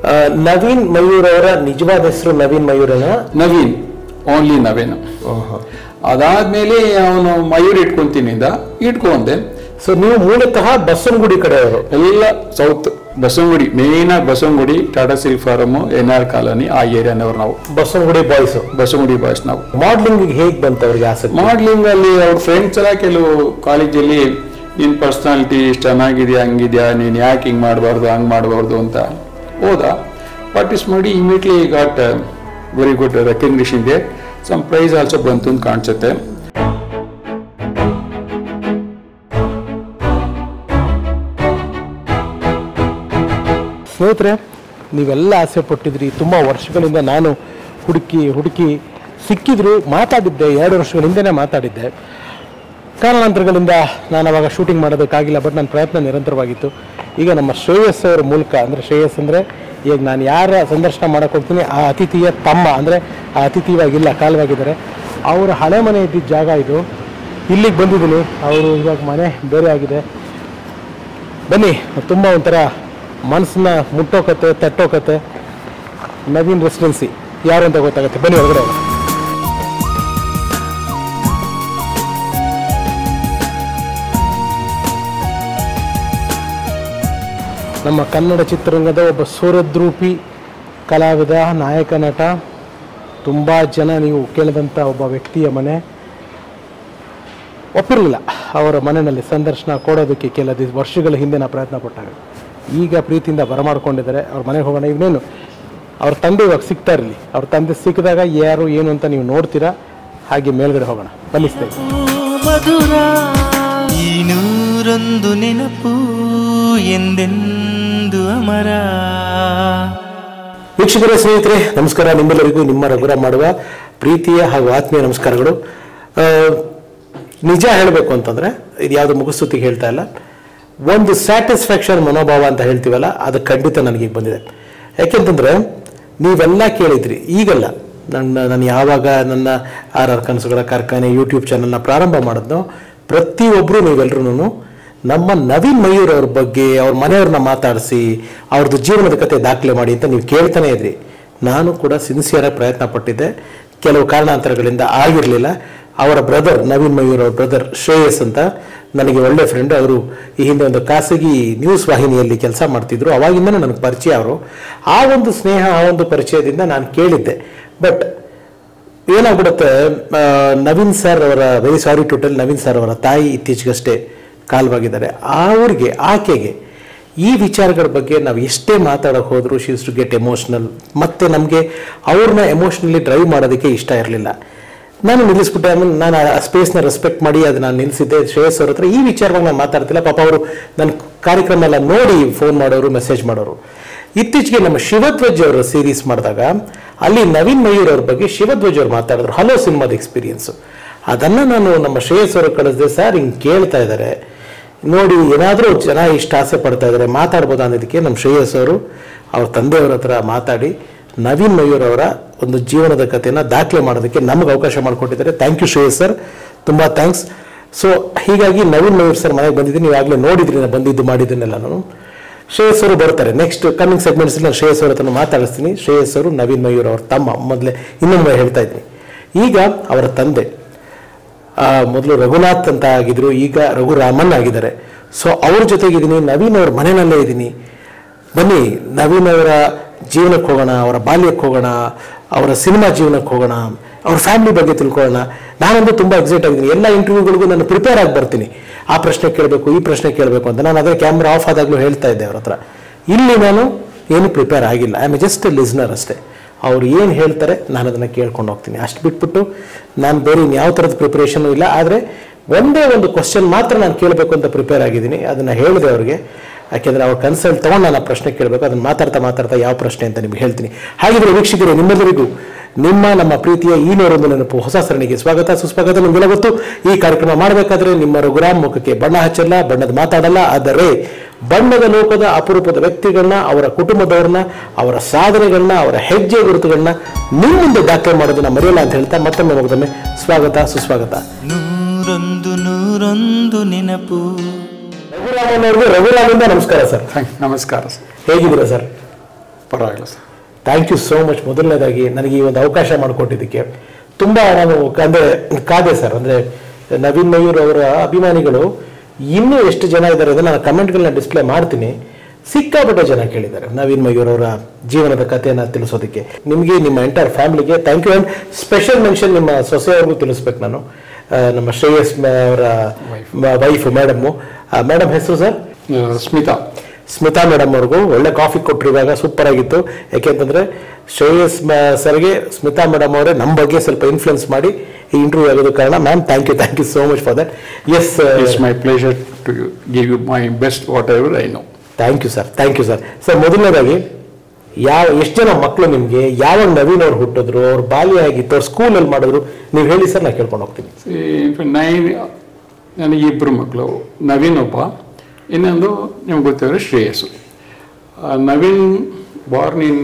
ಆ, ನವೀನ್ ಮಯೂರ್ ಅವರ ನಿಜವಾದ ಹೆಸರು ನವೀನ್ ಮಯೂರನ ನವೀನ್ ಓನ್ಲಿ ನವೀನ್ ಅದಾದ್ಮೇಲೆ ಅವನು ಮಯೂರ್ ಇಟ್ಕೊಂತೀನಿ ಅಂದ ಇಟ್ಕೊಂಡೆ ಸೊ ನೀವು ಮೂಲತಃ ಬಸವನಗುಡಿ ಕಡೆಯವರು ಎಲ್ಲ ಸೌತ್ ಬಸವನಗುಡಿ ಮೇನ್ ಆಗಿ Basavanagudi Tata silk farm N R colony ಆ ಏರಿಯಾನವ್ರು ನಾವು ಬಸವನಗುಡಿ ಬಾಯ್ಸ್ ಬಸವನಗುಡಿ ಬಾಯ್ಸ್ ನಾವು ಮಾಡ್ಲಿಂಗ್ ಹೇಗ್ ಬಂತ ಅವ್ರಿಗೆ ಆಸಕ್ತಿ ಮಾಡ್ಲಿಂಗ್ ಅಲ್ಲಿ ಅವ್ರ ಫ್ರೆಂಡ್ಸ್ ಎಲ್ಲ ಕೆಲವು ಕಾಲೇಜಲ್ಲಿ ನಿನ್ ಪರ್ಸನಾಲಿಟಿ ಚೆನ್ನಾಗಿದೆಯಾ ಹಂಗಿದ್ಯಾ ನೀನ್ ಯಾಕೆ ಹಿಂಗ್ ಮಾಡಬಾರ್ದು ಹಂಗ್ ಮಾಡಬಾರ್ದು ಅಂತ ಹೋದ ಪ್ರಾಕ್ಟೀಸ್ ಮಾಡಿ immediately got very good recognition ಇದೆ ಸಮ್ ಪ್ರೈಸ್ ಆಲ್ಸೋ ಬಂತು ಅಂತ ಕಾಣಿಸುತ್ತೆ ಸ್ನೇಹಿತರೆ ನೀವೆಲ್ಲ ಆಸೆ ಪಟ್ಟಿದ್ರಿ ತುಂಬ ವರ್ಷಗಳಿಂದ ನಾನು ಹುಡುಕಿ ಹುಡುಕಿ ಸಿಕ್ಕಿದ್ರು ಮಾತಾಡಿದ್ದೆ ಎರಡು ವರ್ಷಗಳ ಹಿಂದೆನೇ ಮಾತಾಡಿದ್ದೆ ಕಾರಣಾಂತರಗಳಿಂದ ನಾನು ಅವಾಗ ಶೂಟಿಂಗ್ ಮಾಡೋದಕ್ಕಾಗಿಲ್ಲ ಬಟ್ ನನ್ನ ಪ್ರಯತ್ನ ನಿರಂತರವಾಗಿತ್ತು ಈಗ ನಮ್ಮ ಶ್ರೇಯಸ್ ಅವರ ಮೂಲಕ ಅಂದರೆ ಶ್ರೇಯಸ್ ಅಂದರೆ ಈಗ ನಾನು ಯಾರ ಸಂದರ್ಶನ ಮಾಡೋಕೆ ಹೋಗ್ತೀನಿ ಆ ಅತಿಥಿಯ ತಮ್ಮ ಅಂದರೆ ಆ ಅತಿಥಿ ಇವಾಗಿಲ್ಲ ಕಾಲವಾಗಿದ್ದಾರೆ ಅವರ ಹಳೆ ಮನೆ ಇದ್ದಿದ್ದ ಜಾಗ ಇದು ಇಲ್ಲಿಗೆ ಬಂದಿದ್ದೀನಿ ಅವರು ಇವಾಗ ಮನೆ ಬೇರೆ ಆಗಿದೆ ಬನ್ನಿ ತುಂಬ ಒಂಥರ ಮನಸ್ಸನ್ನ ಮುಟ್ಟೋಕತ್ತೆ ತಟ್ಟೋಕತ್ತೆ ನವೀನ್ ರೆಸಿಡೆನ್ಸಿ ಯಾರು ಅಂತ ಗೊತ್ತಾಗುತ್ತೆ ಬನ್ನಿ ಹೊರಗಡೆ ಹೋಗೋಣ. ನಮ್ಮ ಕನ್ನಡ ಚಿತ್ರರಂಗದ ಒಬ್ಬ ಸೂರದ್ರೂಪಿ ಕಲಾವಿದ ನಾಯಕ ನಟ ತುಂಬ ಜನ ನೀವು ಕೇಳಿದಂಥ ಒಬ್ಬ ವ್ಯಕ್ತಿಯ ಮನೆ ಒಪ್ಪಿರಲಿಲ್ಲ ಅವರ ಮನೆಯಲ್ಲಿ ಸಂದರ್ಶನ ಕೊಡೋದಕ್ಕೆ ಕೆಲ ದಿವಸ ವರ್ಷಗಳ ಹಿಂದೆ ನಾ ಪ್ರಯತ್ನ ಪಟ್ಟಾಗ ಈಗ ಪ್ರೀತಿಯಿಂದ ಬರಮಾಡ್ಕೊಂಡಿದ್ದಾರೆ ಅವ್ರ ಮನೆಗೆ ಹೋಗೋಣ ಇನ್ನೇನು ಅವ್ರ ತಂದೆ ಇವಾಗ ಸಿಗ್ತಾ ಇರಲಿ ಅವ್ರ ತಂದೆ ಸಿಕ್ಕಿದಾಗ ಯಾರು ಏನು ಅಂತ ನೀವು ನೋಡ್ತೀರಾ ಹಾಗೆ ಮೇಲ್ಗಡೆ ಹೋಗೋಣ ಬನ್ನಿ ಸ್ನೇಹಿತರೆ ಮಧುರ ಈ ನೂರೊಂದು ನೆನಪು ಎಂದೆಂದು ಅಮರ ವೀಕ್ಷಕರೇ ಸ್ನೇಹಿತರೆ ನಮಸ್ಕಾರ ನಿಮ್ಮೆಲ್ಲರಿಗೂ ನಿಮ್ಮ ರಘುರಾಮ್ ಮಾಡುವ ಪ್ರೀತಿಯ ಹಾಗೂ ಆತ್ಮೀಯ ನಮಸ್ಕಾರಗಳು ಆ, ನಿಜ ಹೇಳಬೇಕು ಅಂತಂದ್ರೆ ಇದು ಯಾವುದು ಮುಗಿಸ್ತುತಿಗೆ ಹೇಳ್ತಾ ಇಲ್ಲ ಒಂದು ಸ್ಯಾಟಿಸ್ಫ್ಯಾಕ್ಷನ್ ಮನೋಭಾವ ಅಂತ ಹೇಳ್ತೀವಲ್ಲ ಅದು ಖಂಡಿತ ನನಗೆ ಬಂದಿದೆ ಯಾಕೆಂತಂದ್ರೆ ನೀವೆಲ್ಲ ಕೇಳಿದ್ರಿ ಈಗಲ್ಲ ನನ್ನ ನಾನು ಯಾವಾಗ ನನ್ನ ಆರ್ ಆರ್ ಕನಸುಗಳ ಕಾರ್ಖಾನೆ ಯೂಟ್ಯೂಬ್ ಚಾನಲ್ನ ಪ್ರಾರಂಭ ಮಾಡಿದ್ನೋ ಪ್ರತಿಯೊಬ್ಬರು ನೀವೆಲ್ಲರೂ ನಮ್ಮ ನವೀನ್ ಮಯೂರ್ ಅವ್ರ ಬಗ್ಗೆ ಅವ್ರ ಮನೆಯವ್ರನ್ನ ಮಾತಾಡಿಸಿ ಅವ್ರದ್ದು ಜೀವನದ ಕತೆ ದಾಖಲೆ ಮಾಡಿ ಅಂತ ನೀವು ಕೇಳ್ತಾನೆ ಇದ್ರಿ ನಾನು ಕೂಡ ಸಿನ್ಸಿಯರಾಗಿ ಪ್ರಯತ್ನ ಪಟ್ಟಿದ್ದೆ ಕೆಲವು ಕಾರಣಾಂತರಗಳಿಂದ ಆಗಿರಲಿಲ್ಲ ಅವರ ಬ್ರದರ್ ನವೀನ್ ಮಯೂರ್ ಅವ್ರ ಬ್ರದರ್ ಶ್ರೇಯಸ್ ಅಂತ ನನಗೆ ಒಳ್ಳೆ ಫ್ರೆಂಡ್ ಅವರು ಈ ಹಿಂದೆ ಒಂದು ಖಾಸಗಿ ನ್ಯೂಸ್ ವಾಹಿನಿಯಲ್ಲಿ ಕೆಲಸ ಮಾಡ್ತಿದ್ರು ಅವಾಗಿಂದನೂ ನನಗೆ ಪರಿಚಯ ಅವರು ಆ ಒಂದು ಸ್ನೇಹ ಆ ಒಂದು ಪರಿಚಯದಿಂದ ನಾನು ಕೇಳಿದ್ದೆ ಬಟ್ ಏನಾಗ್ಬಿಡುತ್ತೆ ಆ, ನವೀನ್ ಸರ್ ಅವರ very sorry to tell Naveen sir ಅವರ ತಾಯಿ ಇತ್ತೀಚೆಗಷ್ಟೇ ಕಾಲ್ವಾಗಿದ್ದಾರೆ ಅವ್ರಿಗೆ ಆಕೆಗೆ ಈ ವಿಚಾರಗಳ ಬಗ್ಗೆ ನಾವು ಎಷ್ಟೇ ಮಾತಾಡೋಕೆ ಹೋದ್ರು ಶೀಸ್ ಟು ಗೆಟ್ ಎಮೋಷ್ನಲ್ ಮತ್ತೆ ನಮಗೆ ಅವ್ರನ್ನ ಎಮೋಷ್ನಲಿ ಡ್ರೈವ್ ಮಾಡೋದಕ್ಕೆ ಇಷ್ಟ ಇರಲಿಲ್ಲ ನಾನು ನಿಲ್ಲಿಸ್ಬಿಟ್ಟೆ ಆಮೇಲೆ ನಾನು ಆ ಸ್ಪೇಸ್ನ ರೆಸ್ಪೆಕ್ಟ್ ಮಾಡಿ ಅದನ್ನ ನಿಲ್ಲಿಸಿದ್ದೆ ಶ್ರೇಯಸ್ ಅವ್ರ ಹತ್ರ ಈ ವಿಚಾರವಾಗಿ ನಾನು ಮಾತಾಡ್ತಿಲ್ಲ ಪಾಪ ಅವರು ನನ್ನ ಕಾರ್ಯಕ್ರಮ ಎಲ್ಲ ನೋಡಿ ಫೋನ್ ಮಾಡೋರು ಮೆಸೇಜ್ ಮಾಡೋರು ಇತ್ತೀಚೆಗೆ ನಮ್ಮ ಶಿವಧ್ವಜ್ ಅವರ ಸೀರೀಸ್ ಮಾಡಿದಾಗ ಅಲ್ಲಿ ನವೀನ್ ಮಯೂರ್ ಅವ್ರ ಬಗ್ಗೆ ಶಿವಧ್ವಜ್ ಅವ್ರು ಮಾತಾಡಿದ್ರು ಹಲೋ ಸಿನಿಮಾದ ಎಕ್ಸ್ಪೀರಿಯನ್ಸು ಅದನ್ನು ನಾನು ನಮ್ಮ ಶ್ರೇಯಸ್ ಅವರು ಕಳಿಸಿದೆ ಸರ್ ಹಿಂಗೆ ಕೇಳ್ತಾ ಇದ್ದಾರೆ ನೋಡಿ ಏನಾದರೂ ಜನ ಇಷ್ಟ ಆಸೆ ಪಡ್ತಾ ಇದ್ದಾರೆ ಮಾತಾಡ್ಬೋದು ಅನ್ನೋದಕ್ಕೆ ನಮ್ಮ ಶ್ರೇಯಸ್ ಅವರು ಅವ್ರ ತಂದೆಯವ್ರ ಹತ್ರ ಮಾತಾಡಿ ನವೀನ್ ಮಯೂರ್ ಅವರ ಒಂದು ಜೀವನದ ಕಥೆಯನ್ನು ದಾಖಲೆ ಮಾಡೋದಕ್ಕೆ ನಮಗೆ ಅವಕಾಶ ಮಾಡಿಕೊಟ್ಟಿದ್ದಾರೆ ಥ್ಯಾಂಕ್ ಯು ಶ್ರೇಯಸ್ ಸರ್ ತುಂಬ ಥ್ಯಾಂಕ್ಸ್ ಸೊ ಹೀಗಾಗಿ ನವೀನ್ ಮಯೂರ್ ಸರ್ ಮನೆಗೆ ಬಂದಿದ್ದೀನಿ ನೀವು ಆಗಲೇ ನೋಡಿದ್ರಿ ನಾನು ಬಂದಿದ್ದು ಮಾಡಿದ್ದನ್ನೆಲ್ಲ ನಾನು ಶ್ರೇಯಸ್ ಅವರು ಬರ್ತಾರೆ ನೆಕ್ಸ್ಟ್ ಕಮಿಂಗ್ ಸೆಗ್ಮೆಂಟ್ಸ್ ನಾನು ಶ್ರೇಯಸ್ ಅವ್ರ ಹತ್ರ ಮಾತಾಡಿಸ್ತೀನಿ ಶ್ರೇಯಸ್ ಅವರು ನವೀನ್ ಮಯೂರ್ ಅವ್ರ ತಮ್ಮ ಮೊದಲೇ ಇನ್ನೊಮ್ಮೆ ಹೇಳ್ತಾ ಇದ್ದೀನಿ ಈಗ ಅವರ ತಂದೆ ಆ, ಮೊದಲು ರಘುನಾಥ್ ಅಂತ ಆಗಿದ್ರು ಈಗ ರಘುರಾಮನ್ ಆಗಿದ್ದಾರೆ ಸೊ ಅವ್ರ ಜೊತೆಗಿದ್ದೀನಿ ನವೀನ್ ಅವ್ರ ಮನೆಯಲ್ಲೇ ಇದ್ದೀನಿ ಬನ್ನಿ ನವೀನ್ ಅವರ ಜೀವನಕ್ಕೆ ಹೋಗೋಣ ಅವರ ಬಾಲ್ಯಕ್ಕೆ ಹೋಗೋಣ ಅವರ ಸಿನಿಮಾ ಜೀವನಕ್ಕೆ ಹೋಗೋಣ ಅವ್ರ ಫ್ಯಾಮಿಲಿ ಬಗ್ಗೆ ತಿಳ್ಕೊಳ್ಳೋಣ ನಾನಂತೂ ತುಂಬ ಎಕ್ಸೈಟ್ ಆಗಿದ್ದೀನಿ ಎಲ್ಲ ಇಂಟರ್ವ್ಯೂಗಳಿಗೂ ನಾನು ಪ್ರಿಪೇರ್ ಆಗಿ ಬರ್ತೀನಿ ಆ ಪ್ರಶ್ನೆ ಕೇಳಬೇಕು ಈ ಪ್ರಶ್ನೆ ಕೇಳಬೇಕು ಅಂತ ನಾನು ಅದೇ ಕ್ಯಾಮ್ರಾ ಆಫ್ ಆದಾಗಲೂ ಹೇಳ್ತಾ ಇದ್ದೆ ಅವ್ರ ಹತ್ರ ಇಲ್ಲಿ ನಾನು ಏನು ಪ್ರಿಪೇರ್ ಆಗಿಲ್ಲ ಐ ಆಮ್ ಜಸ್ಟ್ ಲಿಸ್ನರ್ ಅಷ್ಟೇ ಅವ್ರು ಏನು ಹೇಳ್ತಾರೆ ನಾನು ಅದನ್ನು ಕೇಳ್ಕೊಂಡು ಹೋಗ್ತೀನಿ ಅಷ್ಟು ಬಿಟ್ಬಿಟ್ಟು ನಾನು ಬೇರೆ ಯಾವ ಥರದ ಪ್ರಿಪ್ರೇಷನು ಇಲ್ಲ ಆದರೆ ಒಂದೇ ಒಂದು ಕ್ವಶನ್ ಮಾತ್ರ ನಾನು ಕೇಳಬೇಕು ಅಂತ ಪ್ರಿಪೇರ್ ಆಗಿದ್ದೀನಿ ಅದನ್ನು ಹೇಳಿದೆ ಅವ್ರಿಗೆ ಯಾಕೆಂದರೆ ಅವ್ರ ಕನ್ಸಲ್ಟ್ ತೊಗೊಂಡು ನಾನು ಆ ಪ್ರಶ್ನೆ ಕೇಳಬೇಕು ಅದನ್ನು ಮಾತಾಡ್ತಾ ಮಾತಾಡ್ತಾ ಯಾವ ಪ್ರಶ್ನೆ ಅಂತ ನಿಮ್ಗೆ ಹೇಳ್ತೀನಿ ಹಾಗಿದ್ರೆ ವೀಕ್ಷಕರು ನಿಮ್ಮೆಲ್ಲರಿಗೂ ನಿಮ್ಮ ನಮ್ಮ ಪ್ರೀತಿಯ ಈ ನೂರೊಂದು ನೆನಪು ಹೊಸ ಸರಣಿಗೆ ಸ್ವಾಗತ ಸುಸ್ವಾಗತ ನಿಮಗೆಲ್ಲ ಗೊತ್ತು ಈ ಕಾರ್ಯಕ್ರಮ ಮಾಡಬೇಕಾದ್ರೆ ನಿಮ್ಮ ರಘುರಾಮ್ ಮುಖಕ್ಕೆ ಬಣ್ಣ ಹಚ್ಚಲ್ಲ ಬಣ್ಣದ ಮಾತಾಡಲ್ಲ ಆದರೆ ಬಣ್ಣದ ಲೋಕದ ಅಪರೂಪದ ವ್ಯಕ್ತಿಗಳನ್ನ ಅವರ ಕುಟುಂಬದವ್ರನ್ನ ಅವರ ಸಾಧನೆಗಳನ್ನ ಅವರ ಹೆಜ್ಜೆ ಗುರುತುಗಳನ್ನ ನಿಮ್ಮ ಮುಂದೆ ದಾಖಲೆ ಮಾಡೋದನ್ನ ಮರೆಯಲ್ಲ ಅಂತ ಹೇಳ್ತಾ ಮತ್ತೊಮ್ಮೆ ಮಗದೊಮ್ಮೆ ಸ್ವಾಗತ ಸುಸ್ವಾಗತ ನೂರೊಂದು ನೂರೊಂದು ನೆನಪು ರಘುರಾಮನ್ ಅವ್ರಿಗೆ ರಘುರಾಮಿಂದ ನಮಸ್ಕಾರ ಸರ್ ಥ್ಯಾಂಕ್ ನಮಸ್ಕಾರ ಸರ್ ಹೇಗಿದ್ದೀರಾ ಸರ್ ಪರವಾಗಿಲ್ಲ sir thank you so much ಮೊದಲನೇದಾಗಿ ನನಗೆ ಈ ಒಂದು ಅವಕಾಶ ಮಾಡಿಕೊಟ್ಟಿದ್ದಕ್ಕೆ ತುಂಬ ನಾನು ಅಂದರೆ ಕಾದೆ ಸರ್ ಅಂದರೆ ನವೀನ್ ಮಯೂರ್ ಅವರ ಅಭಿಮಾನಿಗಳು ಇನ್ನೂ ಎಷ್ಟು ಜನ ಇದ್ದಾರೆ ಅಂದರೆ ನಾನು ಕಮೆಂಟ್ಗಳನ್ನ ಡಿಸ್ಪ್ಲೇ ಮಾಡ್ತೀನಿ ಸಿಕ್ಕಾಪಟ್ಟೆ ಜನ ಕೇಳಿದ್ದಾರೆ ನವೀನ್ ಮಯೂರ್ ಅವರ ಜೀವನದ ಕಥೆಯನ್ನು ತಿಳಿಸೋದಕ್ಕೆ ನಿಮಗೆ ನಿಮ್ಮ ಎಂಟೈರ್ ಫ್ಯಾಮಿಲಿಗೆ thank you and special mention ನಿಮ್ಮ ಸೊಸೆಯವ್ರಿಗೂ ತಿಳಿಸ್ಬೇಕು ನಾನು ಆ, ನಮ್ಮ ಶ್ರೇಯಸ್ ಮ- ಅವರ ವೈಫ್ ಮೇಡಮ್ಮು ಮೇಡಮ್ ಹೆಸರು ಸರ್ ಆ, ಸ್ಮಿತಾ ಸ್ಮಿತಾ ಮೇಡಮ್ ಅವ್ರಿಗೂ ಒಳ್ಳೆ ಕಾಫಿ ಕೊಟ್ಟರು ಇವಾಗ ಸೂಪರ್ ಆಗಿತ್ತು ಯಾಕೆಂತಂದ್ರೆ ಶ್ರೇಯಸ್ ಮ- ಸರ್ಗೆ ಸ್ಮಿತಾ ಮೇಡಮ್ ಅವರೇ ನಮ್ಮ ಬಗ್ಗೆ ಸ್ವಲ್ಪ ಇನ್ಫ್ಲುಯೆನ್ಸ್ ಮಾಡಿ ಈ ಇಂಟರ್ವ್ಯೂ ಆಗೋದು ಕಾರಣ ma'am thank you thank you so much for that yes it's my pleasure to give you my best whatever I know thank you sir thank you sir sir ಮೊದಲನೇದಾಗಿ ಯಾವ ಎಷ್ಟು ಜನ ಮಕ್ಕಳು ನಿಮಗೆ ಯಾವಾಗ ನವೀನ್ ಅವ್ರು ಹುಟ್ಟಿದ್ರು ಅವ್ರ ಬಾಲ್ಯ ಆಗಿತ್ತು ಅವ್ರು ಸ್ಕೂಲಲ್ಲಿ ಮಾಡಿದ್ರು ನೀವು ಹೇಳಿ ಸರ್ ನಾನು ಕೇಳ್ಕೊಂಡು ಹೋಗ್ತೀನಿ ನೈನ್ ನನಗೆ ಇಬ್ಬರು ಮಕ್ಕಳು ನವೀನ್ ಒಬ್ಬ ಇನ್ನೊಂದು ನಿಮ್ಗೆ ಗೊತ್ತಿರೋ ಶ್ರೇಯಸ್ಸು ಆ, Naveen born in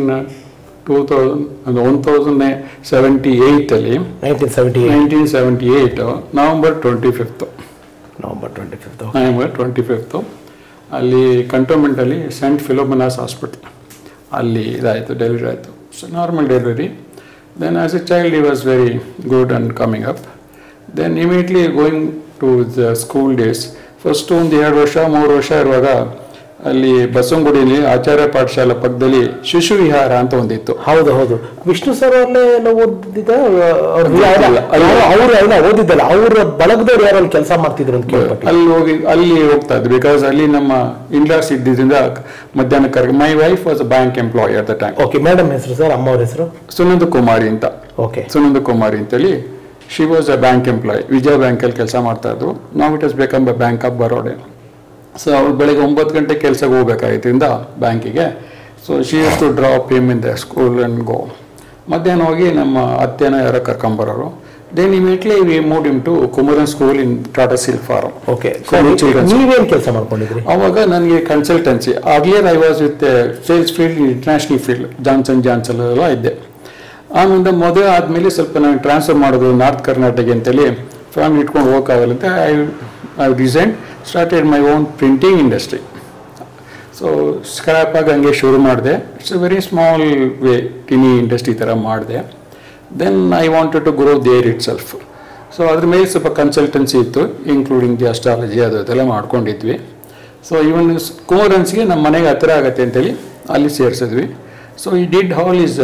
two thousand one thousand seventy ಏಯ್ಟಲ್ಲಿ nineteen seventy eight nineteen seventy eight November twenty fifth November twenty fifth November twenty fifth ಅಲ್ಲಿ ಕಂಟೋನ್ಮೆಂಟಲ್ಲಿ ಸೆಂಟ್ ಫಿಲೋಮಿನಾಸ್ ಹಾಸ್ಪಿಟಲ್ ಅಲ್ಲಿ ಇದಾಯಿತು ಡೆಲಿವರಿ ಆಯಿತು so normal delivery then as a child he was very good and coming up then immediately going to the school days first ಒಂದು ಎರಡು ವರ್ಷ ಮೂರು ವರ್ಷ ಇರುವಾಗ ಅಲ್ಲಿ ಬಸವನಗುಡಿಯಲ್ಲಿ ಆಚಾರ್ಯ ಪಾಠಶಾಲಾ ಪಕ್ಕದಲ್ಲಿ ಶಿಶು ವಿಹಾರ ಅಂತ ಒಂದಿತ್ತು ಹೌದು ಹೌದು ವಿಷ್ಣು ಸರ್ ಅವ್ರನ್ನೇ ನಾವು ಓದಿದ್ದ ಅವ್ರು ಗೊತ್ತಿಲ್ಲ. ಅವ್ರು ಅವ್ರ ಓದಿದ್ದಲ್ಲ ಅವ್ರ ಬಳಗದವ್ರು ಯಾರು ಅಲ್ಲಿ ಕೆಲಸ ಮಾಡ್ತಿದ್ರು ಅಂತ ಕೇಳ್ಪಟ್ಟೆ ಅಲ್ಲಿ ಹೋಗಿ ಅಲ್ಲಿ ಹೋಗ್ತಾ ಇದ್ವಿ ಬಿಕಾಸ್ ಅಲ್ಲಿ ನಮ್ಮ ಇಂಡ್ಲಾಸ್ ಇದ್ದಿದ್ದರಿಂದ ಮಧ್ಯಾಹ್ನ ಕರೆಗೆ my wife was a bank employee at the time okay madam ಹೆಸರು ಸರ್ ಅಮ್ಮ ಅವ್ರ ಹೆಸರು ಸುನಂದ ಕುಮಾರಿ ಅಂತ ಓಕೆ ಸುನಂದ ಕುಮಾರಿ ಅಂತೇಳಿ she was a bank employee Vijaya ಬ್ಯಾಂಕಲ್ಲಿ ಕೆಲಸ ಮಾಡ್ತಾ ಇದ್ರು ನಾವು it is became bank of Baroda so ಅವ್ರು ಬೆಳಗ್ಗೆ ಒಂಬತ್ತು ಗಂಟೆ ಕೆಲಸಕ್ಕೆ ಹೋಗ್ಬೇಕಾಗಿದ್ದರಿಂದ ಬ್ಯಾಂಕಿಗೆ so she used to drop him in the school and go ಮಧ್ಯಾಹ್ನ ಹೋಗಿ ನಮ್ಮ ಅತ್ತೆನ ಯಾರೋ ಕರ್ಕೊಂಬರೋರು then immediately we moved him to Kumaran school in Tata silk farm okay children's. ನೀವೇನ್ ಕೆಲಸ ಮಾಡ್ಕೊಂಡಿದ್ರಿ ಅವಾಗ ನನಗೆ consultancy earlier I was with sales field international field Johnson Johnson ಎಲ್ಲ ಇದ್ದೆ ಆಮೇಲೆ ಮದುವೆ ಆದಮೇಲೆ ಸ್ವಲ್ಪ ನಾನು ಟ್ರಾನ್ಸ್ಫರ್ ಮಾಡೋದು ನಾರ್ತ್ ಕರ್ನಾಟಕ ಅಂತೇಳಿ ಫ್ಯಾಮಿಲಿ ಇಟ್ಕೊಂಡು ಹೋಗೋಕ್ಕಾಗಲ್ಲ ಅಂತ I I design started my own printing industry so scrap ಆಗಿ ಹಂಗೆ ಶುರು ಮಾಡಿದೆ it's a very small way tiny industry ಥರ ಮಾಡಿದೆ then I wanted to grow there itself so ಅದ್ರ ಮೇಲೆ ಸ್ವಲ್ಪ ಕನ್ಸಲ್ಟೆನ್ಸಿ ಇತ್ತು ಇನ್ಕ್ಲೂಡಿಂಗ್ ದಿ ಅಸ್ಟ್ರಾಲಜಿ ಅದು ಅದೆಲ್ಲ ಮಾಡ್ಕೊಂಡಿದ್ವಿ ಸೊ ಇವನ್ ಕುಮರನ್ಸ್ಗೆ ನಮ್ಮ ಮನೆಗೆ ಹತ್ತಿರ ಆಗತ್ತೆ ಅಂತೇಳಿ ಅಲ್ಲಿ ಸೇರಿಸಿದ್ವಿ so he did all his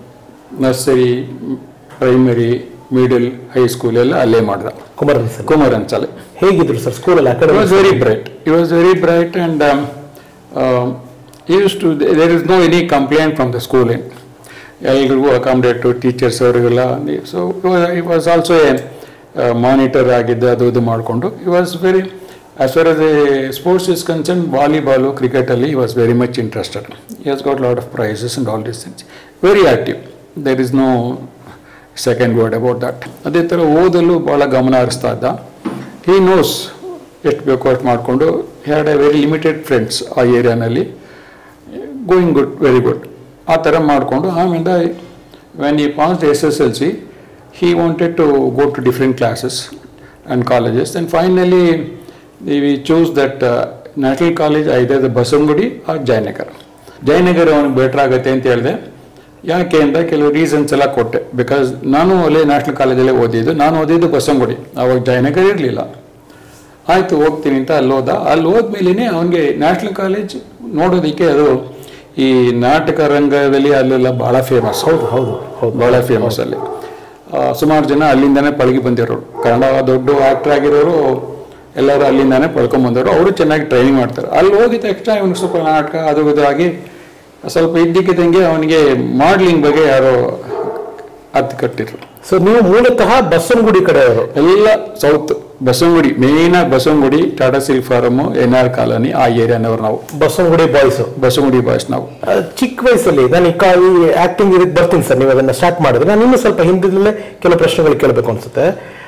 nursery primary middle high school ಎಲ್ಲ ಅಲ್ಲೇ ಮಾಡ್ದ ಕುಮಾರನ್ ಸರ್ ಕುಮರನ್ಸಲ್ಲಿ ಹೇಗಿದ್ರು ಸರ್ ಸ್ಕೂಲಲ್ಲಿ He was academy very bright. He was very bright and um, um, he used to, there is no any complaint from the schooling. ಎಲ್ರಿಗೂ accommodate teachers ಅವರಿಗೆಲ್ಲ so he was also a monitor ಆಗಿದ್ದ ಅದು ಇದು ಮಾಡಿಕೊಂಡು he was very as far as a sports is concern volleyball ಕ್ರಿಕೆಟಲ್ಲಿ he was very much interested he has got lot of prizes and all this things very active there is no second word about that ಅದೇ ಥರ ಓದಲು ಭಾಳ ಗಮನ ಹರಿಸ್ತಾ ಇದ್ದ he knows ಎಷ್ಟು ಬೇಕೋ ಅಷ್ಟು ಮಾಡಿಕೊಂಡು had a very limited friends ಆ ಏರಿಯಾನಲ್ಲಿ ಗೋಯಿಂಗ್ ಗುಡ್ ವೆರಿ ಗುಡ್ ಆ ಥರ ಮಾಡಿಕೊಂಡು ಆಮೇಲೆ when he passed S S L C he wanted to go to different classes and colleges and finally we choose that national college either Basavanagudi or Jayanagar Jayanagar ಅವನಿಗೆ better ಆಗುತ್ತೆ ಅಂತ ಹೇಳಿದೆ ಯಾಕೆ ಅಂತ ಕೆಲವು ರೀಸನ್ಸ್ ಎಲ್ಲ ಕೊಟ್ಟೆ ಬಿಕಾಸ್ ನಾನು ಅಲ್ಲೇ ನ್ಯಾಷನಲ್ ಕಾಲೇಜಲ್ಲೇ ಓದಿದ್ದು ನಾನು ಓದಿದ್ದು ಬಸವನಗುಡಿ ಅವಾಗ ಜಯನಗರ ಇರಲಿಲ್ಲ ಆಯಿತು ಹೋಗ್ತೀನಿ ಅಂತ ಅಲ್ಲಿ ಹೋದ ಅಲ್ಲಿ ಹೋದ್ಮೇಲೆ ಅವನಿಗೆ ನ್ಯಾಷನಲ್ ಕಾಲೇಜ್ ನೋಡೋದಕ್ಕೆ ಅದು ಈ ನಾಟಕ ರಂಗದಲ್ಲಿ ಅಲ್ಲೆಲ್ಲ ಭಾಳ ಫೇಮಸ್ ಹೌದು ಹೌದು ಹೌದು ಭಾಳ ಫೇಮಸ್ ಅಲ್ಲಿ ಸುಮಾರು ಜನ ಅಲ್ಲಿಂದಾನೇ ಪಳಗಿ ಬಂದಿರೋರು ಕನ್ನಡ ದೊಡ್ಡ ಆ್ಯಕ್ಟರ್ ಆಗಿರೋರು ಎಲ್ಲರೂ ಅಲ್ಲಿಂದಾನೇ ಪಳ್ಕೊಂಬಂದವರು ಅವರು ಚೆನ್ನಾಗಿ ಟ್ರೈನಿಂಗ್ ಮಾಡ್ತಾರೆ ಅಲ್ಲಿ ಹೋಗಿದ ತಕ್ಷಣ ಇವನಿಗೆ ಸ್ವಲ್ಪ ನಾಟಕ ಅದು ಇದು ಆಗಿ ಸ್ವಲ್ಪ ಇದ್ದಕ್ಕಿದ್ದಂಗೆ ಅವನಿಗೆ ಮಾಡ್ಲಿಂಗ್ ಬಗ್ಗೆ ಯಾರೋ ಹತ್ತು ಕಟ್ಟಿದ್ರು ಸೊ ನೀವು ಮೂಲತಃ ಬಸವನಗುಡಿ ಕಡೆಯವರು ಎಲ್ಲ ಸೌತ್ ಬಸವನಗುಡಿ ಮೇಯ್ನಾಗಿ Basavanagudi Tata silk farm N R colony ಆ ಏರಿಯಾನವ್ರು ನಾವು ಬಸವನಗುಡಿ ಬಾಯ್ಸ್ ಬಸವನಗುಡಿ ಬಾಯ್ಸ್ ನಾವು ಚಿಕ್ಕ ವಯಸ್ಸಲ್ಲಿ ನಾನು ಈ ಕಾ- ಈ ಆಕ್ಟಿಂಗ್ ಇದಕ್ಕೆ ಬರ್ತೀನಿ ಸರ್ ನೀವು ಅದನ್ನ ಸ್ಟಾರ್ಟ್ ಮಾಡಿದ್ರೆ ನಾನು ಇನ್ನೂ ಸ್ವಲ್ಪ ಹಿಂದಿನಲ್ಲೇ ಕೆಲವು ಪ್ರಶ್ನೆಗಳು ಕೇಳಬೇಕು ಅನ್ಸುತ್ತೆ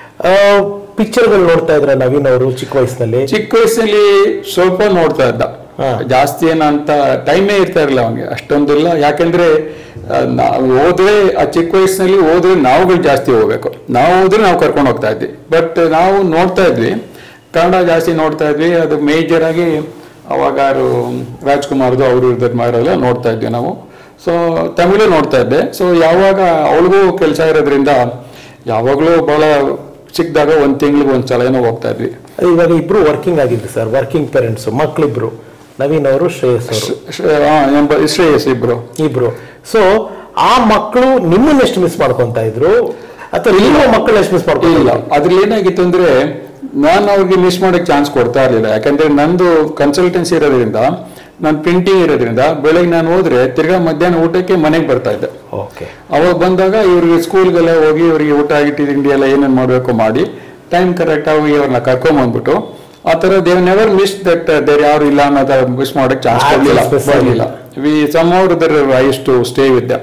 ಪಿಕ್ಚರ್ಗಳು ನೋಡ್ತಾ ಇದ್ರ ನವೀನ್ ಅವರು ಚಿಕ್ಕ ವಯಸ್ಸಿನಲ್ಲಿ ಚಿಕ್ಕ ವಯಸ್ಸಲ್ಲಿ ಸ್ವಲ್ಪ ನೋಡ್ತಾ ಇದ್ದ ಹಾ. ಜಾಸ್ತಿ ಏನಂತ ಟೈಮೇ ಇರ್ತಾ ಇರಲಿಲ್ಲ ಅವನಿಗೆ ಅಷ್ಟೊಂದಿಲ್ಲ ಯಾಕೆಂದ್ರೆ ಆ, ನಾವು ಹೋದ್ರೆ ಆ ಚಿಕ್ಕ ವಯಸ್ಸಿನಲ್ಲಿ ಹೋದ್ರೆ ನಾವುಗಳು ಜಾಸ್ತಿ ಹೋಗ್ಬೇಕು ನಾವು ಹೋದ್ರೆ ನಾವು ಕರ್ಕೊಂಡು ಹೋಗ್ತಾ ಇದ್ವಿ ಬಟ್ ನಾವು ನೋಡ್ತಾ ಇದ್ವಿ ಕನ್ನಡ ಜಾಸ್ತಿ ನೋಡ್ತಾ ಇದ್ವಿ ಅದು ಮೇಜರ್ ಆಗಿ ಅವಾಗ ಯಾರು ರಾಜ್ಕುಮಾರ್ದು ಅವರು ಇರ್ದದ್ ಮಾರೆಲ್ಲ ನೋಡ್ತಾ ಇದ್ವಿ ನಾವು ಸೊ ತಮಿಳು ನೋಡ್ತಾ ಇದ್ದೆ ಸೊ ಯಾವಾಗ ಅವಳಿಗೂ ಕೆಲಸ ಇರೋದ್ರಿಂದ ಯಾವಾಗಲೂ ಭಾಳ ಸಿಕ್ಕಿದಾಗ ಒಂದು ತಿಂಗಳಿಗೆ ಒಂದು ಸಲ ಏನೋ ಹೋಗ್ತಾ ಇದ್ವಿ ಇವಾಗ ಇಬ್ರು ವರ್ಕಿಂಗ್ ಆಗಿದ್ರು ಸರ್ ವರ್ಕಿಂಗ್ ಪೇರೆಂಟ್ಸ್ ಮಕ್ಳಿಬ್ರು ನವೀನ್ ಅವರು ಶ್ರೇಯಸ್ ಅವರು ಶ್ರೇ- ಆ, ಎಂಬ ಶ್ರೇಯಸ್ ಇಬ್ರು ಇಬ್ರು ಸೊ ಆ ಮಕ್ಕಳು ನಿಮ್ಮನ್ನ ಎಷ್ಟು ಮಿಸ್ ಮಾಡ್ಕೊಂತ ಇದ್ರು ಅಥವಾ ನಿಮ್ಮ ಮಕ್ಕಳು ಎಷ್ಟು ಮಿಸ್ ಇಲ್ಲ ಮಾಡ್ಕೊಂಡಿಲ್ಲ ಅದ್ರಲ್ಲಿ ಏನಾಗಿತ್ತು ಅಂದ್ರೆ ನಾನು ಅವ್ರಿಗೆ ಮಿಸ್ ಮಾಡಕ್ ಚಾನ್ಸ್ ಕೊಡ್ತಾ ಇರಲಿಲ್ಲ ಯಾಕಂದ್ರೆ ನಂದು ಕನ್ಸಲ್ಟೆನ್ಸಿ ಇರೋದ್ರಿಂದ ನಾನು ಪ್ರಿಂಟಿಂಗ್ ಇರೋದ್ರಿಂದ ಬೆಳಗ್ಗೆ ನಾನು ಹೋದ್ರೆ ತಿರ್ಗಾ ಮಧ್ಯಾಹ್ನ ಊಟಕ್ಕೆ ಮನೆಗೆ ಬರ್ತಾ ಇದ್ದೆ ಓಕೆ ಅವಾಗ ಬಂದಾಗ ಇವ್ರಿಗೆ ಸ್ಕೂಲ್ಗೆಲ್ಲ ಹೋಗಿ ಇವರಿಗೆ ಊಟ ಆಗಿಟ್ಟು ತಿಂಡಿ ಎಲ್ಲ ಏನೇನು ಮಾಡಬೇಕು ಮಾಡಿ ಟೈಮ್ ಕರೆಕ್ಟ್ ಆಗಿ ಅವ್ರನ್ನ ಕರ್ಕೊಂಬಂದ್ಬಿಟ್ಟು ಆ ಥರ they've never miss that there ಯಾರು ಇಲ್ಲ ಅನ್ನೋದ ಮಿಸ್ ಮಾಡಕ್ ಚಾನ್ಸ್ Ah, ಕೊಡಲಿಲ್ಲ miss ಬರಲಿಲ್ಲ ವಿ ಸಮ್ ಅವ್ರ ದರ್ ಐ ಟು ಸ್ಟೇ ವಿತ್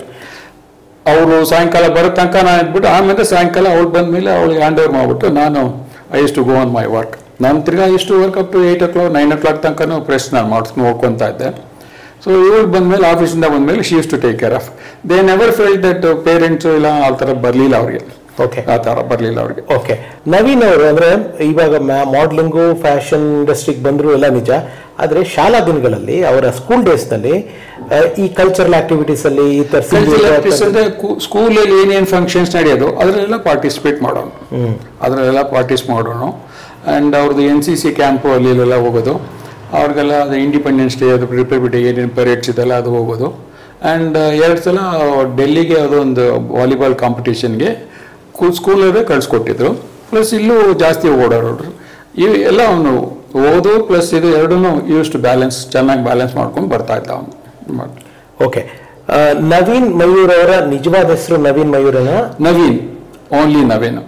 ಅವರು ಸಾಯಂಕಾಲ ಬರೋ ತನಕ ನಾನು ಇದ್ಬಿಟ್ಟು ಆಮೇಲೆ ಸಾಯಂಕಾಲ ಅವಳು ಬಂದ್ಮೇಲೆ ಅವಳಿಗೆ ಹ್ಯಾಂಡ್ ಓವರ್ ಮಾಡ್ಬಿಟ್ಟು ನಾನು I to go on my work ನಾನು ತಿರ್ಗಾ ಇಷ್ಟು work up to eight o'clock nine o'clock ತನಕ ಪ್ರೆಸ್ ನಾನು ಮಾಡಿಸ್ಕೊಂಡು ನೋಡ್ಕೊತಾ ಇದ್ದೆ ಸೊ ಇವಳು ಬಂದ್ಮೇಲೆ ಆಫೀಸಿಂದ ಬಂದ್ಮೇಲೆ she used to take care of they never feel that parents ಇಲ್ಲ ಆ ಥರ ಬರಲಿಲ್ಲ ಅವ್ರಿಗೆ ಓಕೆ ಆ ಥರ ಬರಲಿಲ್ಲ ಅವ್ರಿಗೆ ಓಕೆ ನವೀನ್ ಅವರು ಅಂದ್ರೆ ಇವಾಗ ಮಾಡ್ಲಿಂಗು ಫ್ಯಾಷನ್ ಇಂಡಸ್ಟ್ರಿಗೆ ಬಂದ್ರು ಎಲ್ಲ ನಿಜ ಆದ್ರೆ ಶಾಲಾ ದಿನಗಳಲ್ಲಿ ಅವರ ಸ್ಕೂಲ್ ಡೇಸ್ ನಲ್ಲಿ ಆ, ಈ ಕಲ್ಚರಲ್ ಆಕ್ಟಿವಿಟೀಸ್ ಅಲ್ಲಿ ಈ ತರ ಕಲ್ಚರಲ್ ಆಕ್ಟಿವಿಟೀಸ್ ಅಂದ್ರೆ ಸ್ಕೂಲಲ್ಲಿ ಏನೇನು ಫಂಕ್ಷನ್ಸ್ ನಡೆಯೋದು ಅದರಲ್ಲೆಲ್ಲ ಪಾರ್ಟಿಸಿಪೇಟ್ ಮಾಡೋಣ ಅದರಲ್ಲೆಲ್ಲ ಪಾರ್ಟಿಸಿಪೇಟ್ ಮಾಡೋಣ ಆ್ಯಂಡ್ ಅವ್ರದ್ದು ಎನ್ ಸಿ ಸಿ ಕ್ಯಾಂಪು ಅಲ್ಲಿ ಇಲ್ಲೆಲ್ಲ ಹೋಗೋದು ಅವ್ರಿಗೆಲ್ಲ ಅದು ಇಂಡಿಪೆಂಡೆನ್ಸ್ ಡೇ ಅದು ರಿಪಬ್ಲಿಕ್ ಡೇ ಏನೇನು ಪರೇಡ್ಸ್ ಇದೆಲ್ಲ ಅದು ಹೋಗೋದು ಆ್ಯಂಡ್ ಎರಡು ಸಲ ಡೆಲ್ಲಿಗೆ ಅದೊಂದು ವಾಲಿಬಾಲ್ ಕಾಂಪಿಟೇಷನ್ಗೆ ಸ್ಕೂಲಲ್ಲೇ ಕಳಿಸ್ಕೊಟ್ಟಿದ್ರು ಪ್ಲಸ್ ಇಲ್ಲೂ ಜಾಸ್ತಿ ಓಡಾಡೋರು ಇವು ಎಲ್ಲ ಅವನು ಓದು ಪ್ಲಸ್ ಇದು ಎರಡೂ ಯೂಸ್ ಟು ಬ್ಯಾಲೆನ್ಸ್ ಚೆನ್ನಾಗಿ ಬ್ಯಾಲೆನ್ಸ್ ಮಾಡ್ಕೊಂಡು ಬರ್ತಾ ಇದ್ದ ಅವನು ಓಕೆ ನವೀನ್ ಮಯೂರ್ ಅವರ ನಿಜವಾದ ಹೆಸರು ನವೀನ್ ಮಯೂರನ ನವೀನ್ ಓನ್ಲಿ ನವೀನ್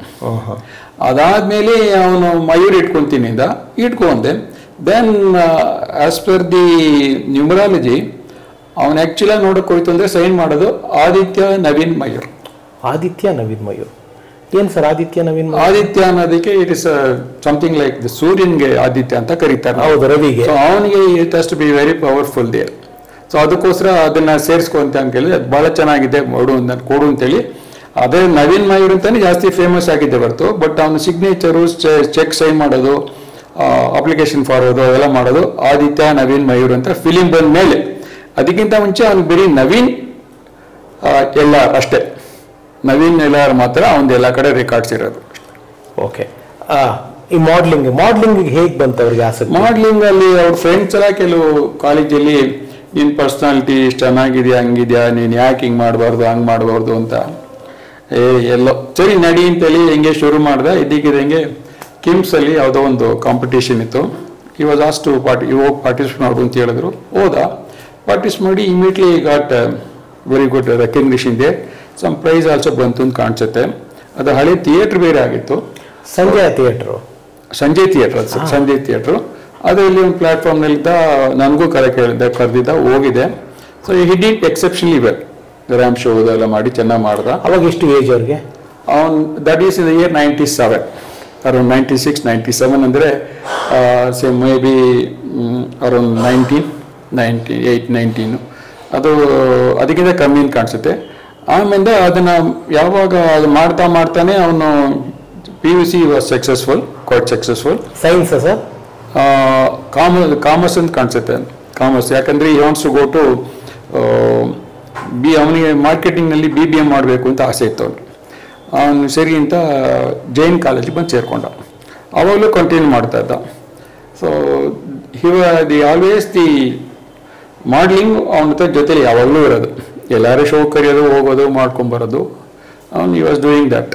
ಅದಾದ್ಮೇಲೆ ಅವನು ಮಯೂರ್ ಇಟ್ಕೊಂತೀನಿ ಅಂದ ಇಟ್ಕೊಂಡೆ then as per the numerology ಅವನು ಆ್ಯಕ್ಚುಲಿ ನೋಡಕ್ ಹೋಯ್ತು ಅಂದ್ರೆ ಸೈನ್ ಮಾಡೋದು ಆದಿತ್ಯ ನವೀನ್ ಮಯೂರ್ ಆದಿತ್ಯ ನವೀನ್ ಮಯೂರ್ ಏನ್ ಸರ್ ಆದಿತ್ಯ ನವೀನ್ ಮಯೂರ್? ಆದಿತ್ಯ ಅನ್ನೋದಕ್ಕೆ it is something like the ಸೂರ್ಯನ್ಗೆ ಆದಿತ್ಯ ಅಂತ ಕರೀತಾರೆ ಹೌದು ರವಿಗೆ ಸೊ ಅವನಿಗೆ it has to be very powerful there so ಅದಕ್ಕೋಸ್ಕರ ಅದನ್ನ ಸೇರಿಸ್ಕೊ ಅಂತ ಅಂತ ಕೇಳಿದ್ರೆ ಅದು ಬಹಳ ಚೆನ್ನಾಗಿದೆ ಕೊಡು ಅಂತ ಕೊಡು ಅಂತೇಳಿ ಅದೇ ನವೀನ್ ಮಯೂರ್ ಅಂತಾನೆ ಜಾಸ್ತಿ ಫೇಮಸ್ ಆಗಿದೆ ಬರ್ತು ಬಟ್ ಅವನ ಸಿಗ್ನೇಚರು ಚೆಕ್ ಸೈನ್ ಮಾಡೋದು ಅಪ್ಲಿಕೇಶನ್ ಫಾರ್ವರ್ಡು ಅವೆಲ್ಲ ಮಾಡೋದು ಆದಿತ್ಯ ನವೀನ್ ಮಯೂರ್ ಅಂತ ಫಿಲಿಂ ಬಂದ ಮೇಲೆ ಅದಕ್ಕಿಂತ ಮುಂಚೆ ಅವ್ನು ಬರೀ ನವೀನ್ ಎಲ್ಲ ಅಷ್ಟೇ ನವೀನ್ ಎಲ್ಲಾರ್ ಮಾತ್ರ ಅವನದು ಎಲ್ಲ ಕಡೆ ರೆಕಾರ್ಡ್ಸ್ ಇರೋದು ಓಕೆ ಈ ಮಾಡ್ಲಿಂಗ್ ಮಾಡ್ಲಿಂಗ್ ಹೇಗ್ ಬಂತು ಅವ್ರಿಗೆ ಆಸಕ್ತಿ ಮಾಡ್ಲಿಂಗ್ ಅಲ್ಲಿ ಅವ್ರ ಫ್ರೆಂಡ್ಸ್ ಎಲ್ಲ ಕೆಲವು ಕಾಲೇಜಲ್ಲಿ ನಿನ್ ಪರ್ಸನಾಲಿಟಿ ಇಷ್ಟು ಚೆನ್ನಾಗಿದ್ಯಾ ಹಂಗಿದ್ಯಾ ನೀನ್ ಯಾಕೆ ಹಿಂಗ್ ಮಾಡಬಾರ್ದು ಹಂಗ್ ಮಾಡಬಾರ್ದು ಅಂತ ಏ ಎಲ್ಲೋ ಸರಿ ನಡಿ ಅಂತೇಳಿ ಹಿಂಗೆ ಶುರು ಮಾಡ್ದೆ ಇದಕ್ಕಿದಂಗೆ ಕಿಮ್ಸ್ ಅಲ್ಲಿ ಯಾವುದೋ ಒಂದು ಕಾಂಪಿಟೇಷನ್ ಇತ್ತು he was as to party ಹೋಗಿ ಪಾರ್ಟಿಸಿಪೇಟ್ ಮಾಡು ಅಂತ ಹೇಳಿದ್ರು ಹೋದ ಪಾರ್ಟಿಸಿಪೇಟ್ ಮಾಡಿ immediately got very good recognition ಇದೆ ಸಮ್ ಪ್ರೈಸ್ ಆಲ್ಸೋ ಬಂತು ಅಂತ ಕಾಣಿಸುತ್ತೆ ಅದು ಹಳೆ ಥಿಯೇಟರ್ ಬೇರೆ ಆಗಿತ್ತು ಸಂಜಯ ಥಿಯೇಟರ್ ಸಂಜಯ್ ಥಿಯೇಟರ್ ಅದು ಸಂಜಯ್ ಥಿಯೇಟ್ರು ಅದರಲ್ಲಿ ಒಂದು ಪ್ಲಾಟ್ಫಾರ್ಮ್ನಲ್ಲಿದ್ದ ನನಗೂ ಕರೆ ಕೇಳಿದ್ದೆ ಕರೆದಿದ್ದ ಹೋಗಿದೆ so he did exceptionally well ramp show ಅದೆಲ್ಲ ಮಾಡಿ ಚೆನ್ನಾಗಿ ಮಾಡ್ದ ಅವಾಗ ಎಷ್ಟು ಏಜ್ ಅವ್ರಿಗೆ ಅವನ್ that is in the year ninety seven around ninety six ninety seven ಅಂದರೆ say maybe around nineteen ninety eight nineteen ಅದು ಅದಕ್ಕಿಂತ ಕಮ್ಮಿ ಅಂತ ಕಾಣಿಸುತ್ತೆ ಆಮೇಲೆ ಅದನ್ನು ಯಾವಾಗ ಅದು ಮಾಡ್ತಾ ಮಾಡ್ತಾನೆ ಅವನು P U C was successful quite successful science sir commerce commerce ಅಂತ ಕಾಣಿಸುತ್ತೆ ಕಾಮರ್ಸ್ ಯಾಕಂದ್ರೆ he wants to go to be ಅವನಿಗೆ ಮಾರ್ಕೆಟಿಂಗ್ನಲ್ಲಿ ಬಿ ಬಿ ಎಂ ಮಾಡಬೇಕು ಅಂತ ಆಸೆ ಇತ್ತು ಅವನು ಅವನು ಸರಿ ಅಂತ ಜೈನ್ ಕಾಲೇಜಿಗೆ ಬಂದು ಸೇರ್ಕೊಂಡ ಅವಾಗಲೂ ಕಂಟಿನ್ಯೂ ಮಾಡ್ತಾ ಇದ್ದ ಸೊ ಹಿವ ದಿ ಆಲ್ವೇಸ್ ದಿ ಮಾಡ್ಲಿಂಗ್ ಅವನ ಜೊತೆಲಿ ಯಾವಾಗಲೂ ಇರೋದು ಎಲ್ಲರೂ ಶೋ ಕರೆಯೋದು ಹೋಗೋದು ಮಾಡ್ಕೊಂಬರೋದು ಅವನು he was doing that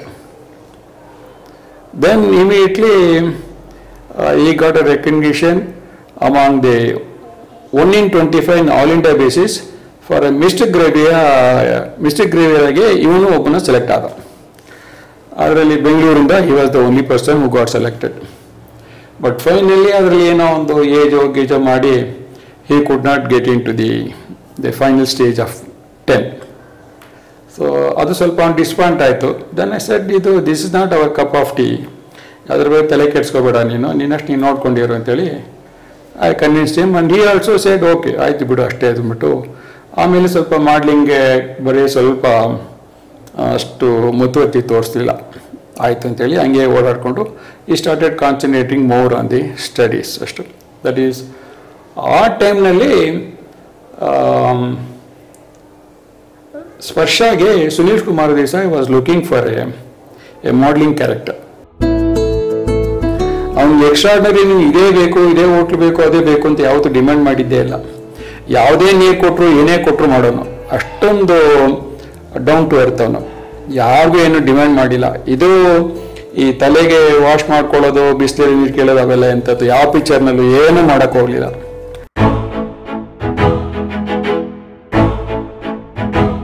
then immediately uh, he got a recognition among the 1 in 25 in all India basis for a mister ಗ್ರೇವಿಯಾ ಮಿಸ್ಟರ್ ಗ್ರೇವಿಯಾಗೆ ಇವನು ಒಬ್ಬನ ಸೆಲೆಕ್ಟ್ ಆದ ಅದರಲ್ಲಿ ಬೆಂಗಳೂರಿಂದ he was the only person who got selected but finally ಅದರಲ್ಲಿ ಏನೋ ಒಂದು ಏಜೋ ಗೀಜೋ ಮಾಡಿ he could not get into the the final stage of ten so ಅದು ಸ್ವಲ್ಪ ಡಿಸ್ಪಾಯಿಂಟ್ ಆಯಿತು ದೆನ್ ಐ ಸೆಡ್ ಇದು this is not our cup of tea ಅದ್ರ ಬಗ್ಗೆ ತಲೆ ಕೆಡ್ಸ್ಕೋಬೇಡ ನೀನು ನಿನ್ನಷ್ಟು ನೀನು ನೋಡ್ಕೊಂಡಿರು ಅಂತೇಳಿ I convince him and he also said okay ಆಯ್ತು ಬಿಡು ಅಷ್ಟೇ ಅಂದ್ಬಿಟ್ಟು ಆಮೇಲೆ ಸ್ವಲ್ಪ ಮಾಡ್ಲಿಂಗ್ಗೆ ಬರೀ ಸ್ವಲ್ಪ ಅಷ್ಟು ಮುತುವರ್ತಿ ತೋರಿಸ್ಲಿಲ್ಲ ಆಯ್ತು ಅಂತೇಳಿ ಹಂಗೆ ಓಡಾಡಿಕೊಂಡು ಈ started concentrating more on the studies ಅಷ್ಟು ದಟ್ ಈಸ್ ಆ ಟೈಮ್ನಲ್ಲಿ ಸ್ಪರ್ಶಾಗೆ Sunil Kumar Desai was looking for a a modelling character ಅವ್ನಿಗೆ ಎಕ್ಸ್ಟ್ರಾರ್ಡನರಿ ನೀವು ಇದೇ ಬೇಕು ಇದೇ ಹೋಟ್ಲು ಬೇಕು ಅದೇ ಬೇಕು ಅಂತ ಯಾವತ್ತೂ ಡಿಮ್ಯಾಂಡ್ ಮಾಡಿದ್ದೇ ಇಲ್ಲ ಯಾವುದೇ ನೀರು ಕೊಟ್ಟರು ಏನೇ ಕೊಟ್ಟರು ಮಾಡೋನು ಅಷ್ಟೊಂದು ಡೌನ್ ಟು ಎರ್ತ್ ಅವನು ಯಾರಿಗೂ ಏನು ಡಿಮ್ಯಾಂಡ್ ಮಾಡಿಲ್ಲ ಇದು ಈ ತಲೆಗೆ ವಾಶ್ ಮಾಡ್ಕೊಳ್ಳೋದು ಬಿಸಿಲಲ್ಲಿ ನೀರು ಕೇಳೋದು ಅವೆಲ್ಲ ಎಂಥದ್ದು ಯಾವ ಪಿಕ್ಚರ್ನಲ್ಲೂ ಏನೂ ಮಾಡೋಕ್ಕೆ ಹೋಗಲಿಲ್ಲ